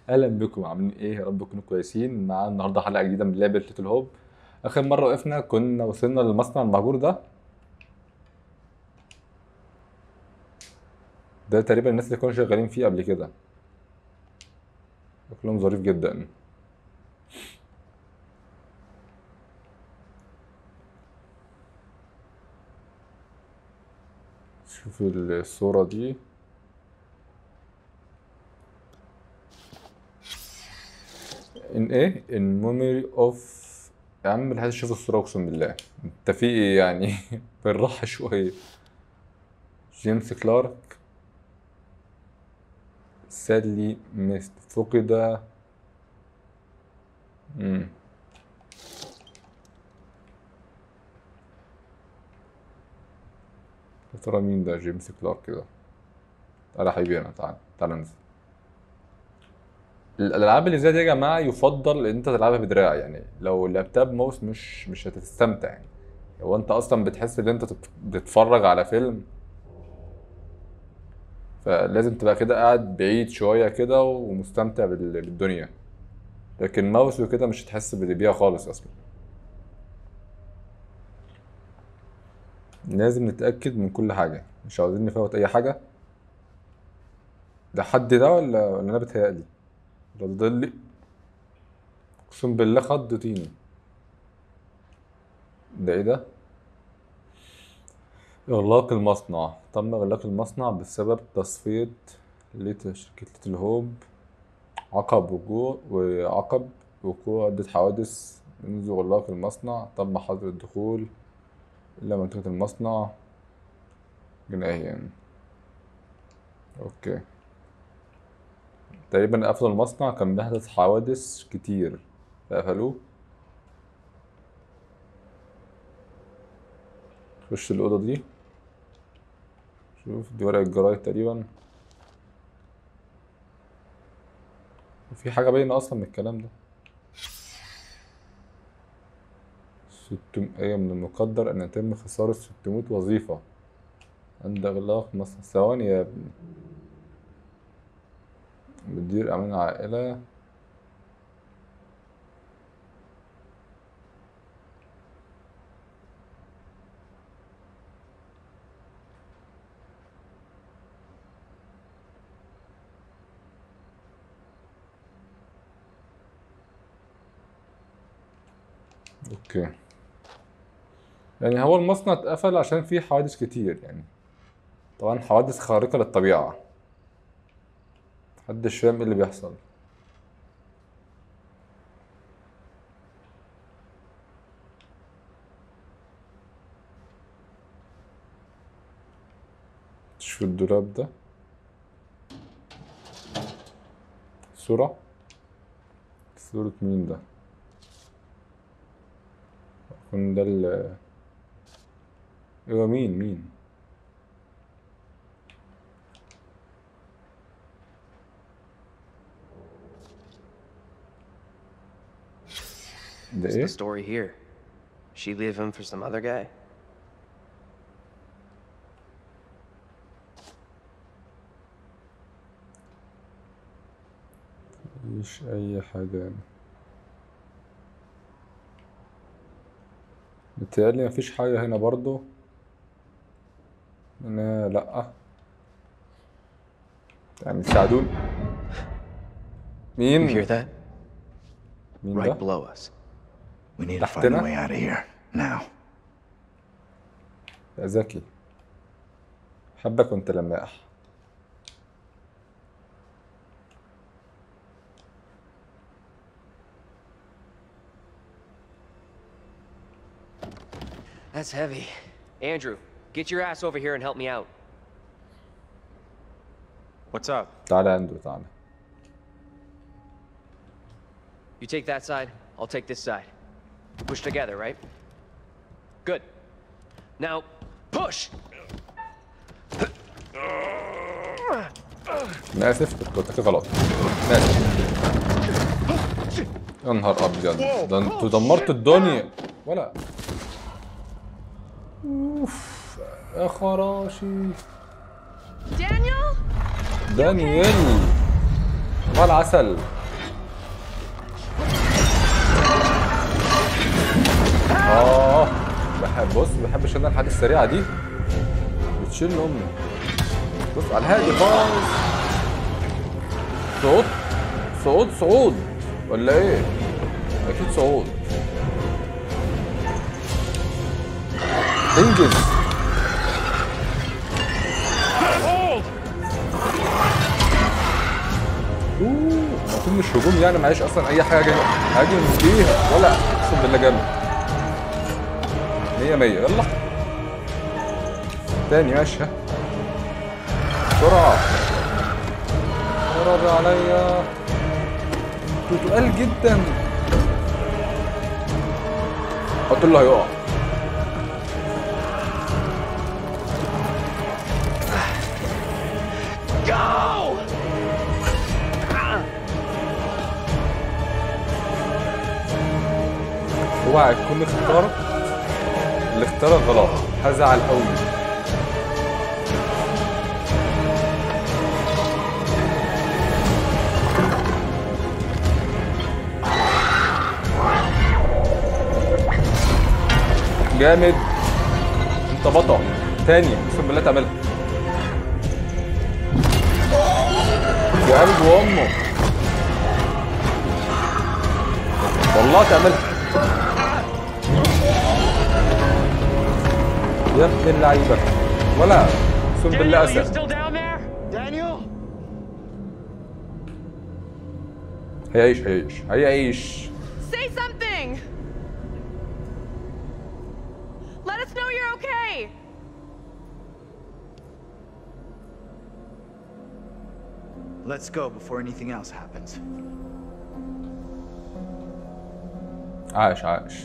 اهلا بكم عاملين ايه يا رب تكونوا كويسين معانا النهارده حلقه جديده من لعبه ليتل هوب اخر مره وقفنا كنا وصلنا للمصنع المهجور ده ده تقريبا الناس اللي كانوا شغالين فيه قبل كده شكلهم ظريف جدا شوف الصورة دي ان ايه ان memory اوف يا عم الحاجة شوف الصورة اقسم بالله انت في ايه يعني بالراحة شوية جيمس كلارك سادلي ميست فقد مم. يا ترى مين ده جيمس كلارك كده تعالى يا حبيبي انا تعالى تعالى ننزل الالعاب اللي زي دي يا جماعه يفضل ان انت تلعبها بدراع يعني لو لعبتها بماوس مش مش هتستمتع يعني هو انت اصلا بتحس ان انت تت- بتتفرج على فيلم فلازم تبقى كده قاعد بعيد شويه كده ومستمتع بال- بالدنيا لكن ماوس وكده مش هتحس بيها خالص اصلا لازم نتاكد من كل حاجه مش عاوزين نفوت اي حاجه ده حد ده ولا ولا انا بتهيألي ده ضلي اقسم بالله خضتيني ده ايه ده اغلاق المصنع تم اغلاق المصنع بسبب تصفية ليت- شركة ليتل هوب عقب وقوع وعقب وقوع عدة حوادث منذ إغلاق المصنع تم حظر الدخول إلى منطقة المصنع جنائيا أوكي تقريبا قفلوا المصنع كان بيحدث حوادث كتير فقفلوه خش الأوضة دي شوف دي ورق الجرايد تقريبا وفي حاجة باينة أصلا من الكلام ده ستمائة من المقدر أن يتم خسارة ستمائة وظيفة عند إغلاق مصنع ثواني يا ابني مدير أمان العائلة أوكي يعني هو المصنع اتقفل عشان فيه حوادث كتير يعني طبعا حوادث خارقة للطبيعة محدش فاهم ايه اللي بيحصل شوف الدولاب ده صورة صورة مين ده يكون ده ال ايوه مين مين ده What's ايه the story here? She leave him for some other guy? مفيش اي حاجة يعني متهيألي مفيش حاجة هنا برضو انا لأ يعني ساعدوني You مين hear that? مين Right ده below us. We need to find a تحتنا way out of here. Now. يا ذكي حبك وانت لماح That's heavy. Andrew, get your ass over here and help me out. What's up? تعالى يا اندرو تعالى You take that side, I'll take this side. We push together, right? Good. Now, push! انا اسف كنت كده غلط انا اسف يا نهار ابيض ده انتوا دمرتوا الدنيا ولا اوف يا خراشي Daniel? دانيال صباح العسل اه بحب بص ما بحبش انا الحاجات السريعه دي بتشيل امي بص على الهادي خالص صعود صعود صعود ولا ايه اكيد صعود انجز اوه المفروض مش هجوم يعني معيش اصلا اي حاجه هاجم فيها ولا اقسم بالله جامد مية مية يلا تاني ماشي ها بسرعة قرب عليا انتوا تقال جدا حط له هيقع Go! اوعى تكون اختارك اللي اختارك غلط هزعل قوي جامد انت بطل تاني اقسم بالله تعملها يا قلب وامه والله تعملها يا ابن اللعيبه ولا اقسم بالله Daniel, you اسد still down there? Daniel? هيعيش هيعيش هيعيش Say something! Let us know you're okay! Let's go before anything else happens. عاش عاش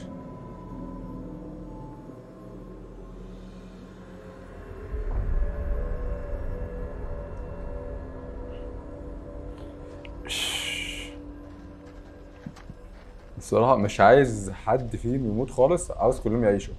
الصراحة مش عايز حد فيهم يموت خالص عاوز كلهم يعيشوا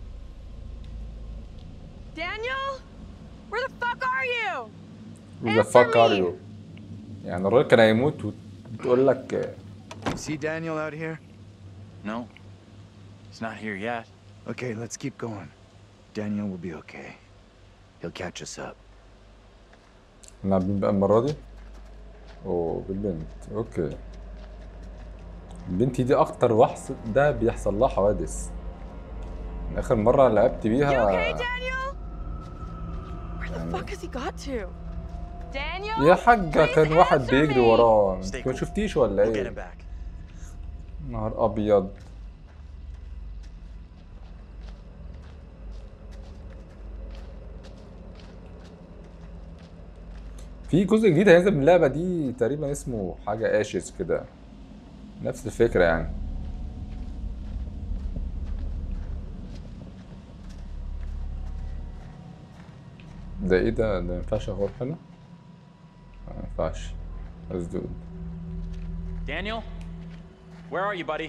Daniel? Where the fuck are you? ذا Answer فاك ار me. يو يعني الراجل كان هيموت وتقول لك You see Daniel out here? No. He's not here yet. Okay, let's keep going. Daniel will be okay. He'll catch us up. نلعب مين بقى المرة دي؟ اوه بالبنت اوكي البنت دي اكتر واحد ده بيحصل لها حوادث من اخر مرة لعبت You okay, بيها Daniel? Where the fuck has he got to? Daniel? يا حاجة Please كان واحد answer بيجري me. وراه Stay انت ما cool. شفتيش ولا We'll get him ايه؟ back. نهار ابيض في جزء جديد هينزل من اللعبة دي تقريبا اسمه حاجة اشز كده نفس الفكرة يعني ده ايه ده ده مينفعش اغور هنا؟ ما ينفعش مسدود Daniel? Where are you, buddy?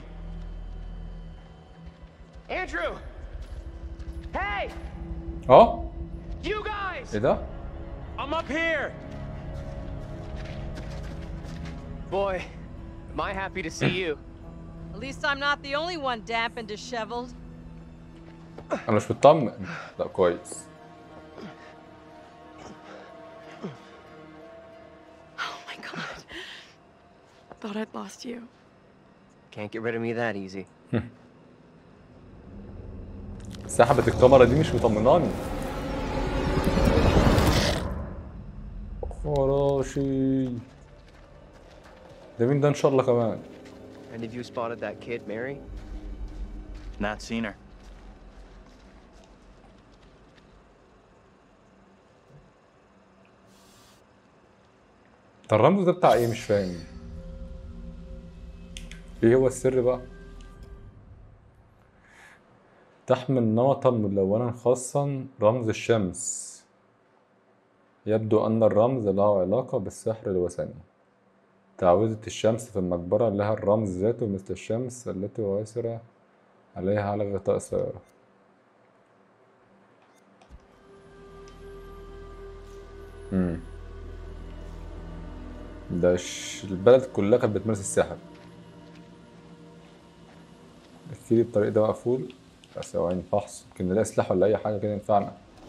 Andrew! Hey! اه You guys! ايه ده؟ I'm up here! Boy, am I happy to see you. At least I'm not the only one damp and disheveled. انا مش مطمن لا كويس Oh my god. Thought I'd lost you. Can't get rid of me that easy. سحبت الكاميرا دي مش مطمناني خراشي ده مين ده ان شاء الله كمان And have you spotted that kid, Mary? Not seen her. ده الرمز ده بتاع ايه مش فاهم ايه هو السر بقى تحمل نمطا ملونا خاصا رمز الشمس يبدو أن الرمز له علاقة بالسحر الوثني تعويذة الشمس في المقبرة لها الرمز ذاته مثل الشمس التي واسرة عليها على غطاء السيارة مم. ده ش... البلد كلها كانت بتمارس السحر اكيد الطريق ده مقفول بس ثواني فحص يمكن نلاقي سلاح ولا اي حاجه كده ينفعنا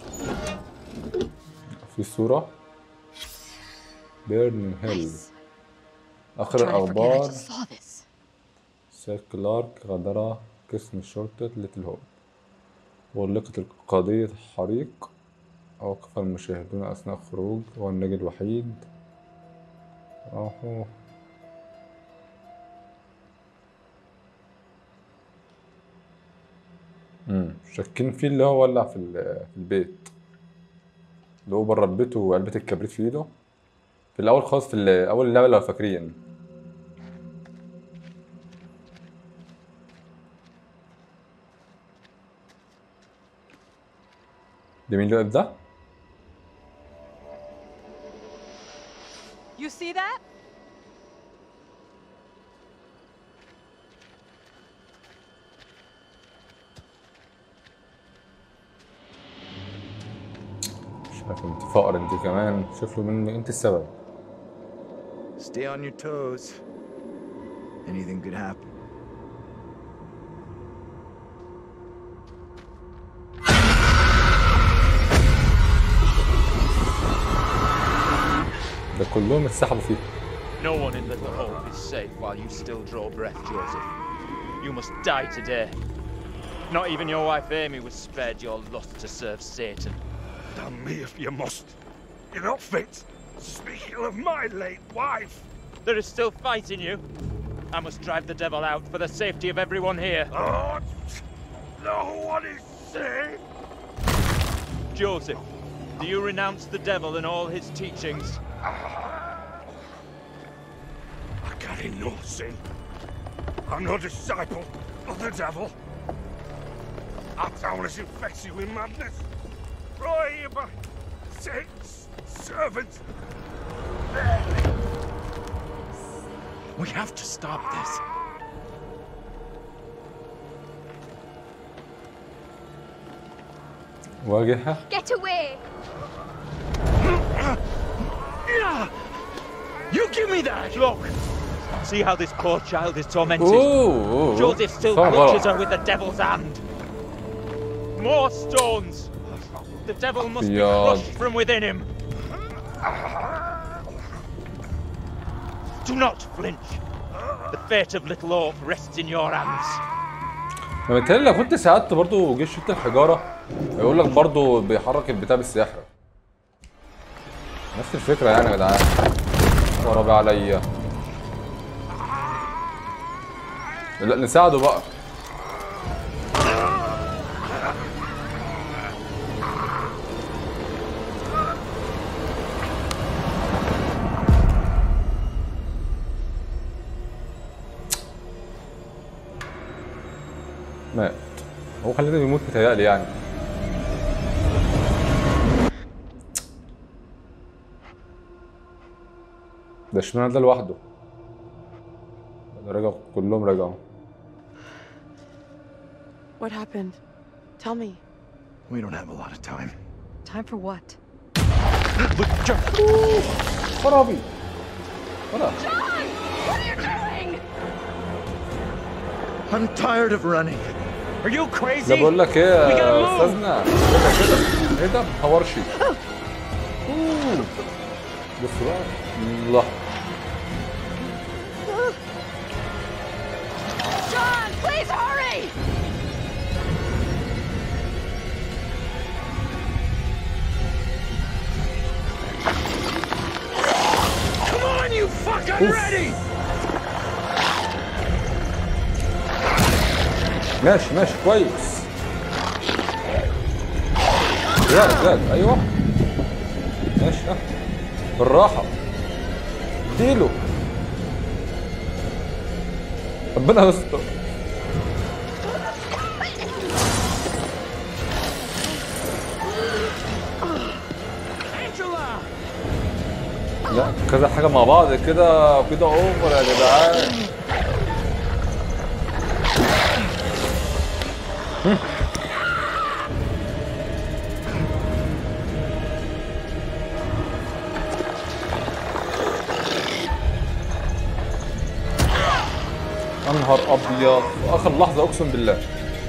في صوره بيرن هيل اخر Trying to forget I الاخبار just saw this. سير كلارك غادر قسم شرطة ليتل هوب وأغلقت قضية حريق أوقف المشاهدون أثناء الخروج هو الناجي الوحيد أهو مم. شاكين فيه اللي هو ولع في ال- في البيت اللي هو بره البيت وعلبة الكبريت في ايده في الأول خالص في ال- أول اللعبة لو فاكرين ده مين اللي واقف ده؟ You see that? مش عارف انت فقر انت كمان شوف له مني انت السبب Stay on your toes. Anything could happen. ده كلهم اتسحبوا فيه No one in Little Hope is safe while you still draw breath, Joseph. You must die today. Not even your wife Amy was spared your lust to serve Satan. Damn me if you must. You're not fit. Speaking of my late wife. There is still fight in you. I must drive the devil out for the safety of everyone here. Oh, no one is safe. Joseph, do you renounce the devil and all his teachings? I carry no sin. I'm no disciple of the devil. Our town is infected with madness. Brought here by Satan's servants. We have to stop this. واجهها Get away! You give me that! Look! See how this poor child is tormented? اوه اوه Joseph still صار clutches غلط her with the devil's hand. More stones! The devil must be Yeah. crushed from within him. Do not flinch. The fate of Little Hope rests in your hands. ما بالتالي لو كنت ساعدت برضه جيش شفت الحجاره هيقول لك برضه بيحرك البتاع بالسحر نفس الفكره يعني يا جدعان ورا عليا لا نساعده بقى مات هو كان لازم يموت متهيألي يعني ده اشمعنى ده لوحده ده رجعوا كلهم رجعوا What happened? Tell me. We don't have a lot of time. Time for what? خرابي ولا I'm tired of running. Are you crazy? ده بقول لك ايه We gotta يا move. استاذنا كده كده ايه ده ما تحورش أوه. بص بقى الله John, please hurry! Come on, you fucking ready! ماشي ماشي كويس زاد زاد ايوه ماشي اه بالراحة اديله ربنا يستر Angela! لا كذا حاجة مع بعض كده كده اوفر يا جدعان يا نهار ابيض في اخر لحظه اقسم بالله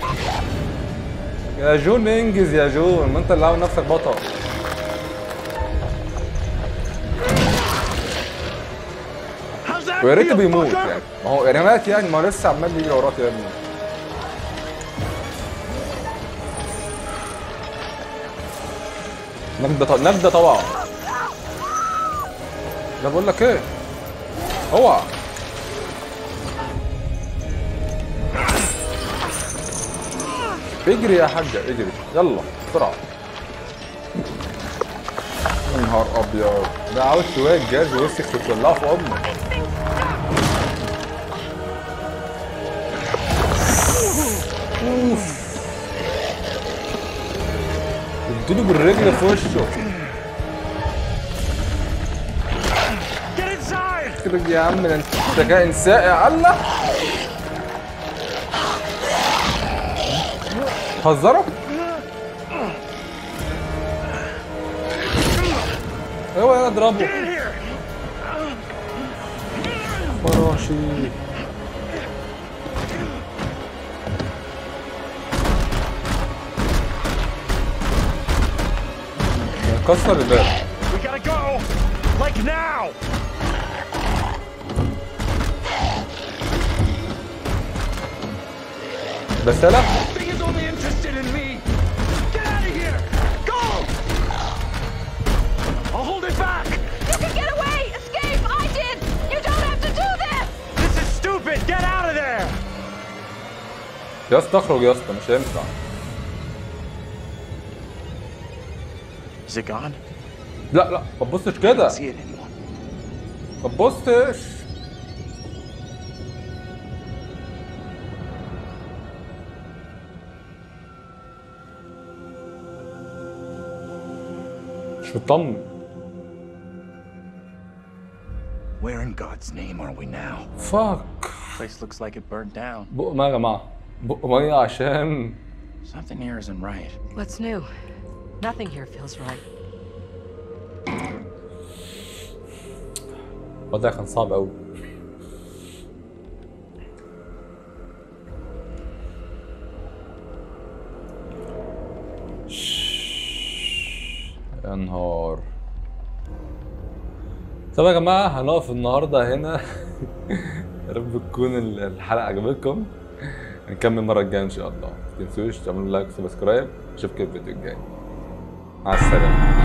يا جون انجز يا جون ما انت اللي عامل نفسك بطل How's that ويا ريت feel, بيموت fucker? يعني ما هو يعني مات يعني ما هو لسه عمال يجري وراك يا ابني نجدة ط- نجدة طبعا ده بقول لك ايه اوعى اجري يا حاجة اجري يلا بسرعة يا نهار ابيض ده عاوز شوية جاز وسخ تولعه في امك اديله بالرجل في وشه Get inside! اخرج يا عم ده انت أنت كائن ساقع الله هزروا ايوه يلا اضربه Get in here! فراشي كسر الباب We gotta go! Like now! بس لا Thing is only interested in me! Get out of here! Go! I'll hold it back! You can get away! Escape! I did! You don't have to do this! This is stupid! Get out of there! يا اسطى اخرج يا اسطى مش هينفع Is it gone? لا لا ما تبصش كده See it anymore. ما تبصش مش مطمن Where in God's name are we now? فاك Place looks like it burned down. بق ميه يا جماعه بق ميه عشان Something here isn't right. What's new? Nothing here feels right. الوضع كان صعب قوي يا نهار طب يا جماعة هنقف النهاردة هنا يا رب تكون الحلقة عجبتكم نكمل المرة الجاية إن شاء الله متنسوش تعملوا لايك وسبسكرايب أشوفكم الفيديو الجاي مع السلامة